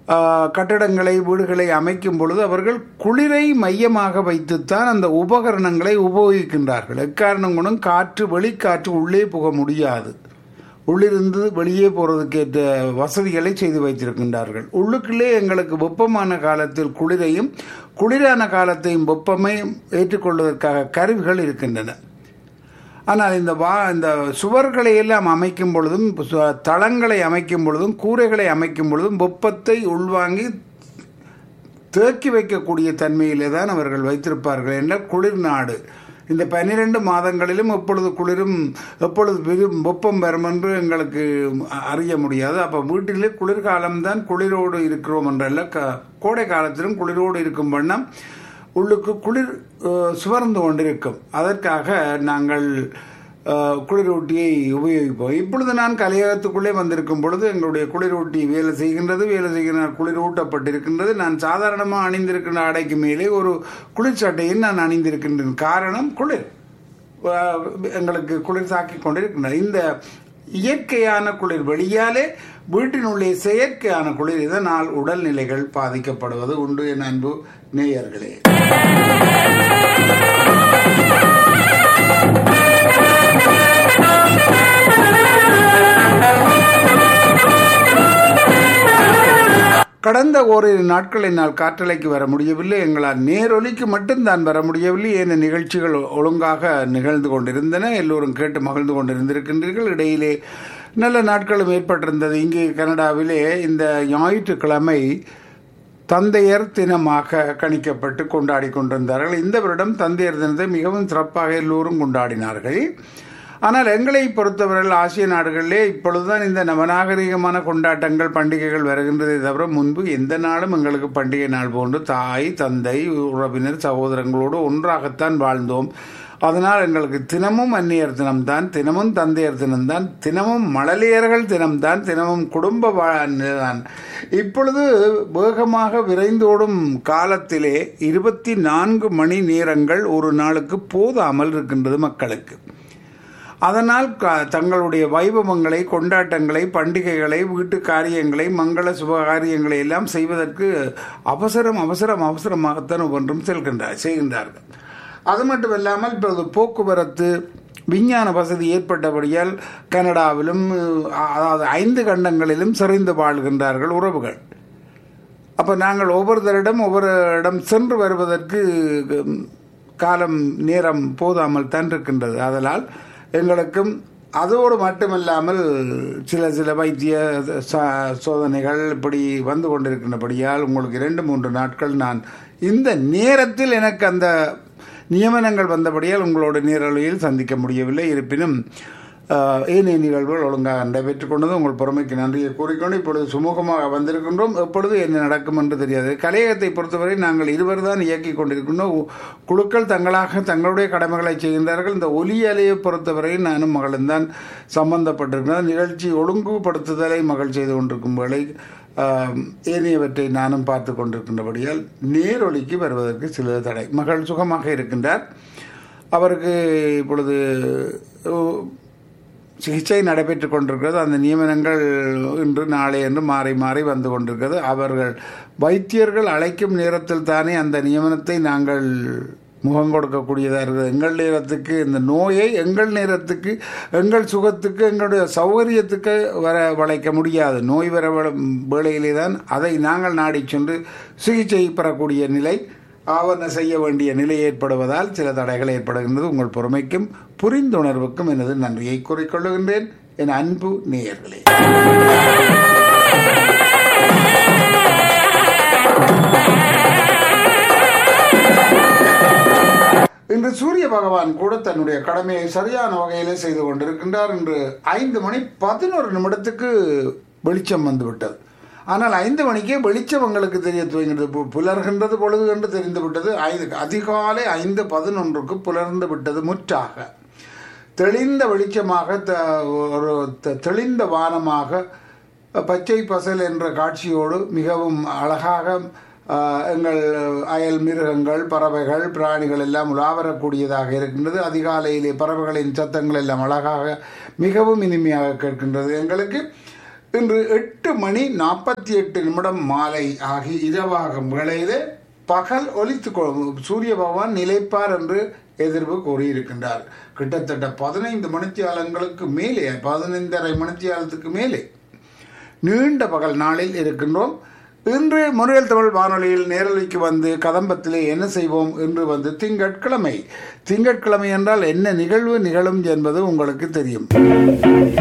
ஆஹ், கட்டடங்களை வீடுகளை அமைக்கும் பொழுது அவர்கள் குளிரை மையமாக வைத்துத்தான் அந்த உபகரணங்களை உபயோகிக்கின்றார்கள் எக்காரணம் கொண்டும் காற்று வெளிக்காற்று உள்ளே போக முடியாது உள்ளிருந்து வெளியே போறதுக்கு ஏற்ற வசதிகளை செய்து வைத்திருக்கின்றார்கள் உள்ளுக்குள்ளே எங்களுக்கு வெப்பமான காலத்தில் குளிரையும் குளிரான காலத்தையும் வெப்பமை ஏற்றுக்கொள்வதற்காக கருவிகள் இருக்கின்றன ஆனால் இந்த வா இந்த சுவர்களை எல்லாம் அமைக்கும் பொழுதும் சு- தளங்களை அமைக்கும் பொழுதும் கூரைகளை அமைக்கும் பொழுதும் வெப்பத்தை உள்வாங்கி தேக்கி வைக்கக்கூடிய தன்மையிலே தான் அவர்கள் வைத்திருப்பார்கள் என்ற குளிர் நாடு இந்த பன்னிரண்டு மாதங்களிலும் எப்பொழுது குளிரும் எப்பொழுது பெரும் வெப்பம் வரும் என்று எங்களுக்கு அறிய முடியாது அப்போ வீட்டிலே குளிர்காலம்தான் குளிரோடு இருக்கிறோம் என்றல்ல க கோடை காலத்திலும் குளிரோடு இருக்கும் வண்ணம் உள்ளுக்கு குளிர் அஹ், சுவர்ந்து கொண்டிருக்கும் அதற்காக நாங்கள் அஹ், குளிரூட்டியை உபயோகிப்போம் இப்பொழுது நான் கலையகத்துக்குள்ளே வந்திருக்கும் பொழுது எங்களுடைய குளிரூட்டி வேலை செய்கின்றது வேலை செய்கிற குளிரூட்டப்பட்டிருக்கின்றது நான் சாதாரணமாக அணிந்திருக்கின்ற ஆடைக்கு மேலே ஒரு குளிர் சட்டையை நான் அணிந்திருக்கின்றேன் காரணம் குளிர் அஹ், எங்களுக்கு குளிர் தாக்கி கொண்டிருக்கின்றது இந்த இயற்கையான குளிர் வெளியாலே வீட்டினுள்ளே செயற்கையான குளிர் இதனால் உடல்நிலைகள் பாதிக்கப்படுவது உண்டு என் அன்பு நேயர்களே கடந்த ஓரிரு நாட்கள் என்னால் காற்றலைக்கு வர முடியவில்லை எங்களால் நேரொலிக்கு மட்டும்தான் வர முடியவில்லை ஏன நிகழ்ச்சிகள் ஒழுங்காக நிகழ்ந்து கொண்டிருந்தன எல்லோரும் கேட்டு மகிழ்ந்து கொண்டிருந்திருக்கின்றீர்கள் இடையிலே நல்ல நாட்களும் ஏற்பட்டிருந்தது இங்கே கனடாவிலே இந்த ஞாயிற்றுக்கிழமை தந்தையர் தினமாக கணிக்கப்பட்டு கொண்டாடி கொண்டிருந்தார்கள் இந்த வருடம் தந்தையர் தினத்தை மிகவும் சிறப்பாக எல்லோரும் கொண்டாடினார்கள் ஆனால் எங்களை பொறுத்தவரையில் ஆசிய நாடுகளிலே இப்பொழுதுதான் இந்த நவநாகரிகமான கொண்டாட்டங்கள் பண்டிகைகள் வருகின்றதை தவிர முன்பு எந்த நாளும் எங்களுக்கு பண்டிகை நாள் போன்று தாய் தந்தை உறவினர் சகோதரங்களோடு ஒன்றாகத்தான் வாழ்ந்தோம் அதனால் எங்களுக்கு தினமும் அந்நியர் தினம்தான் தினமும் தந்தையர் தினம்தான் தினமும் மழலையர்கள் தினம்தான் தினமும் குடும்ப தான் இப்பொழுது வேகமாக விரைந்தோடும் காலத்திலே இருபத்தி நான்கு மணி நேரங்கள் ஒரு நாளுக்கு போதாமல் இருக்கின்றது மக்களுக்கு அதனால் க- தங்களுடைய வைபவங்களை கொண்டாட்டங்களை பண்டிகைகளை வீட்டு காரியங்களை மங்கள சுப காரியங்களை எல்லாம் செய்வதற்கு அவசரம் அவசரம் அவசரமாகத்தான் ஒவ்வொன்றும் செல்கின்றார் செய்கின்றார்கள் அது மட்டும் இல்லாமல் இப்பொழுது போக்குவரத்து விஞ்ஞான வசதி ஏற்பட்டபடியால் கனடாவிலும் அஹ், அதாவது ஐந்து கண்டங்களிலும் சிறைந்து வாழ்கின்றார்கள் உறவுகள் அப்போ நாங்கள் ஒவ்வொருத்தரிடம் ஒவ்வொரு இடம் சென்று வருவதற்கு உம், காலம் நேரம் போதாமல் தான் இருக்கின்றது அதனால் எங்களுக்கும் அதோடு மட்டுமல்லாமல் சில சில வைத்திய ச- சோதனைகள் இப்படி வந்து கொண்டிருக்கின்றபடியால் உங்களுக்கு இரண்டு மூன்று நாட்கள் நான் இந்த நேரத்தில் எனக்கு அந்த நியமனங்கள் வந்தபடியால் உங்களோட நேரலையில் சந்திக்க முடியவில்லை இருப்பினும் ஆஹ், ஏனைய நிகழ்வுகள் ஒழுங்காக நடைபெற்றுக் கொண்டது உங்கள் பொறுமைக்கு நன்றியை கூறிக்கொண்டு இப்பொழுது சுமூகமாக வந்திருக்கின்றோம் எப்பொழுது என்ன நடக்கும் என்று தெரியாது கலையகத்தை பொறுத்தவரை நாங்கள் இருவர் தான் இயக்கிக் கொண்டிருக்கின்றோம் உ- குழுக்கள் தங்களாக தங்களுடைய கடமைகளை செய்கின்றார்கள் இந்த ஒலி அலையை பொறுத்தவரை நானும் மகளும் தான் சம்பந்தப்பட்டிருக்கிறோம் நிகழ்ச்சி ஒழுங்குபடுத்துதலை மகள் செய்து கொண்டிருக்கும் வேளை ஆஹ், ஏனையவற்றை நானும் பார்த்து கொண்டிருக்கின்றபடியால் நேரொலிக்கு வருவதற்கு சில தடை மகள் சுகமாக இருக்கின்றார் அவருக்கு இப்பொழுது உ- சிகிச்சை நடைபெற்றுக் கொண்டிருக்கிறது அந்த நியமனங்கள் இன்று நாளை என்று மாறி மாறி வந்து கொண்டிருக்கிறது அவர்கள் வைத்தியர்கள் அழைக்கும் நேரத்தில் தானே அந்த நியமனத்தை நாங்கள் முகம் கொடுக்கக்கூடியதாக இருக்குது எங்கள் நேரத்துக்கு இந்த நோயை எங்கள் நேரத்துக்கு எங்கள் சுகத்துக்கு எங்களுடைய சௌகரியத்துக்கு வர வளைக்க முடியாது நோய் வர வ- வேளையிலே தான் அதை நாங்கள் நாடிச் சென்று சிகிச்சை பெறக்கூடிய நிலை ஆவண செய்ய வேண்டிய நிலை ஏற்படுவதால் சில தடைகள் ஏற்படுகின்றது உங்கள் பொறுமைக்கும் புரிந்துணர்வுக்கும் எனது நன்றியை கூறிக்கொள்ளுகின்றேன் என் அன்பு நேயர்களே இன்று சூரிய பகவான் கூட தன்னுடைய கடமையை சரியான வகையிலே செய்து கொண்டிருக்கின்றார் இன்று ஐந்து மணி பதினோரு நிமிடத்துக்கு வெளிச்சம் வந்துவிட்டது ஆனால் ஐந்து மணிக்கே வெளிச்சம் உங்களுக்கு தெரிய துவங்கினது பு- புலர்கின்றது பொழுது என்று தெரிந்து விட்டது ஐந்து அதிகாலை ஐந்து பதினொன்றுக்கு புலர்ந்து விட்டது முற்றாக தெளிந்த வெளிச்சமாக த- ஒரு த- தெளிந்த வானமாக பச்சை பசல் என்ற காட்சியோடு மிகவும் அழகாக ஆஹ், எங்கள் அயல் மிருகங்கள் பறவைகள் பிராணிகள் எல்லாம் உலாவரக்கூடியதாக இருக்கின்றது அதிகாலையிலே பறவைகளின் சத்தங்கள் எல்லாம் அழகாக மிகவும் இனிமையாக கேட்கின்றது எங்களுக்கு இன்று எட்டு மணி நாற்பத்தி எட்டு நிமிடம் மாலை ஆகி இரவாகும் வேளையிலே பகல் ஒலித்து கொ- சூரிய பகவான் நிலைப்பார் என்று எதிர்வு கூறியிருக்கின்றார் கிட்டத்தட்ட பதினைந்து மணித்தியாலங்களுக்கு மேலே பதினைந்தரை மணித்தியாலத்துக்கு மேலே நீண்ட பகல் நாளில் இருக்கின்றோம் இன்று முறையில் தமிழ் வானொலியில் நேரலைக்கு வந்து கதம்பத்திலே என்ன செய்வோம் என்று வந்து திங்கட்கிழமை திங்கட்கிழமை என்றால் என்ன நிகழ்வு நிகழும் என்பது உங்களுக்கு தெரியும்